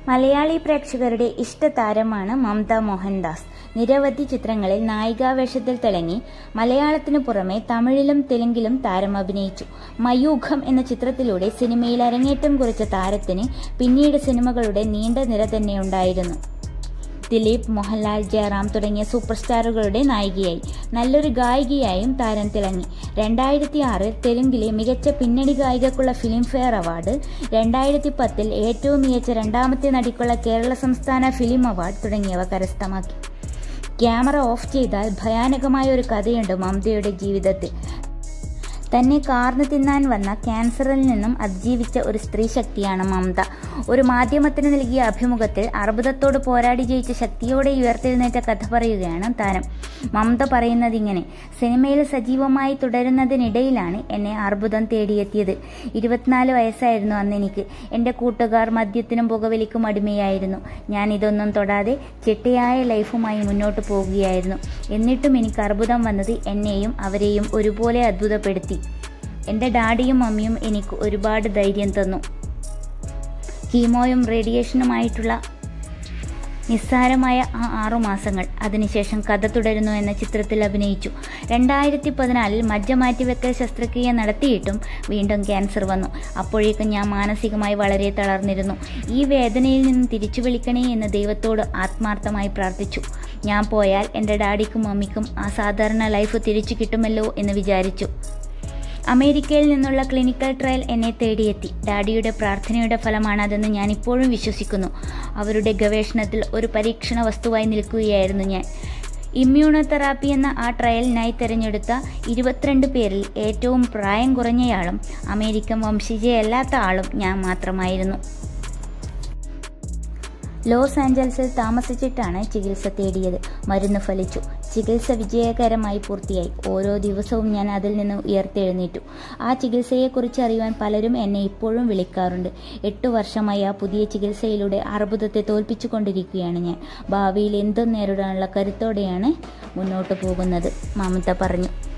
മലയാളി പ്രേക്ഷകരുടെ ഇഷ്ടതാരമാണ് മമത മോഹൻദാസ് നിരവധി ചിത്രങ്ങളിൽ നായികാവേഷത്തിൽ തിളങ്ങി മലയാളത്തിനു പുറമെ തമിഴിലും തെലുങ്കിലും താരം അഭിനയിച്ചു മയൂഖം എന്ന ചിത്രത്തിലൂടെ സിനിമയിൽ അരങ്ങേറ്റം കുറിച്ച താരത്തിന് പിന്നീട് സിനിമകളുടെ നീണ്ട നിര തന്നെയുണ്ടായിരുന്നു ദിലീപ് മോഹൻലാൽ ജയറാം തുടങ്ങിയ സൂപ്പർ സ്റ്റാറുകളുടെ നായികയായി നല്ലൊരു ഗായികയായും താരം തിളങ്ങി രണ്ടായിരത്തി ആറിൽ തെലുങ്കിലെ മികച്ച പിന്നണി ഗായികക്കുള്ള ഫിലിംഫെയർ അവാർഡ് രണ്ടായിരത്തി പത്തിൽ ഏറ്റവും മികച്ച രണ്ടാമത്തെ നടിക്കുള്ള കേരള സംസ്ഥാന ഫിലിം അവാർഡ് തുടങ്ങിയവ കരസ്ഥമാക്കി ക്യാമറ ഓഫ് ചെയ്താൽ ഭയാനകമായ ഒരു കഥയുണ്ട് മമതയുടെ ജീവിതത്തിൽ തന്നെ കാർന്നു തിന്നാൻ വന്ന ക്യാൻസറിൽ നിന്നും അതിജീവിച്ച ഒരു സ്ത്രീ ശക്തിയാണ് മമത ഒരു മാധ്യമത്തിന് നൽകിയ അഭിമുഖത്തിൽ അർബുദത്തോട് പോരാടി ജയിച്ച ശക്തിയോടെ ഉയർത്തെഴുന്നേറ്റ കഥ പറയുകയാണ് താരം മമത പറയുന്നത് ഇങ്ങനെ സിനിമയിൽ സജീവമായി തുടരുന്നതിനിടയിലാണ് എന്നെ അർബുദം തേടിയെത്തിയത് ഇരുപത്തിനാല് വയസ്സായിരുന്നു അന്ന് എനിക്ക് എൻ്റെ കൂട്ടുകാർ മദ്യത്തിനും പുകവലിക്കും അടിമയായിരുന്നു ഞാൻ ഇതൊന്നും തൊടാതെ ചിട്ടയായ ലൈഫുമായി മുന്നോട്ട് പോകുകയായിരുന്നു എന്നിട്ടും എനിക്ക് അർബുദം വന്നത് എന്നെയും അവരെയും ഒരുപോലെ അത്ഭുതപ്പെടുത്തി എൻ്റെ ഡാഡിയും മമ്മിയും എനിക്ക് ഒരുപാട് ധൈര്യം തന്നു കീമോയും റേഡിയേഷനുമായിട്ടുള്ള നിസ്സാരമായ ആ ആറുമാസങ്ങൾ അതിനുശേഷം കഥ തുടരുന്നു എന്ന ചിത്രത്തിൽ അഭിനയിച്ചു രണ്ടായിരത്തി പതിനാലിൽ മജ്ജ മാറ്റിവെക്കൽ ശസ്ത്രക്രിയ നടത്തിയിട്ടും വീണ്ടും ക്യാൻസർ വന്നു അപ്പോഴേക്കും ഞാൻ മാനസികമായി വളരെ തളർന്നിരുന്നു ഈ വേദനയിൽ നിന്ന് തിരിച്ചു വിളിക്കണേ എന്ന് ദൈവത്തോട് ആത്മാർത്ഥമായി പ്രാർത്ഥിച്ചു ഞാൻ പോയാൽ എൻ്റെ ഡാഡിക്കും മമ്മിക്കും ആ സാധാരണ ലൈഫ് തിരിച്ചു കിട്ടുമല്ലോ എന്ന് വിചാരിച്ചു അമേരിക്കയിൽ നിന്നുള്ള ക്ലിനിക്കൽ ട്രയൽ എന്നെ തേടിയെത്തി ഡാഡിയുടെ പ്രാർത്ഥനയുടെ ഫലമാണ് അതെന്ന് ഞാൻ ഇപ്പോഴും വിശ്വസിക്കുന്നു അവരുടെ ഗവേഷണത്തിൽ ഒരു പരീക്ഷണ വസ്തുവായി നിൽക്കുകയായിരുന്നു ഞാൻ ഇമ്മ്യൂണോതെറാപ്പി എന്ന ആ ട്രയലിനായി തിരഞ്ഞെടുത്ത ഇരുപത്തിരണ്ട് പേരിൽ ഏറ്റവും പ്രായം കുറഞ്ഞയാളും അമേരിക്കൻ വംശീയല്ലാത്ത ആളും ഞാൻ മാത്രമായിരുന്നു ലോസ് ആഞ്ചൽസിൽ താമസിച്ചിട്ടാണ് ചികിത്സ തേടിയത് മരുന്ന് ഫലിച്ചു ചികിത്സ വിജയകരമായി പൂർത്തിയായി ഓരോ ദിവസവും ഞാൻ അതിൽ നിന്ന് ഉയർത്തെഴുന്നേറ്റു ആ ചികിത്സയെക്കുറിച്ച് അറിയുവാൻ പലരും എന്നെ ഇപ്പോഴും വിളിക്കാറുണ്ട് എട്ടു വർഷമായി ആ പുതിയ ചികിത്സയിലൂടെ അർബുദത്തെ തോൽപ്പിച്ചുകൊണ്ടിരിക്കുകയാണ് ഞാൻ ഭാവിയിൽ എന്തും നേരിടാനുള്ള കരുത്തോടെയാണ് മുന്നോട്ട് പോകുന്നത് മമത പറഞ്ഞു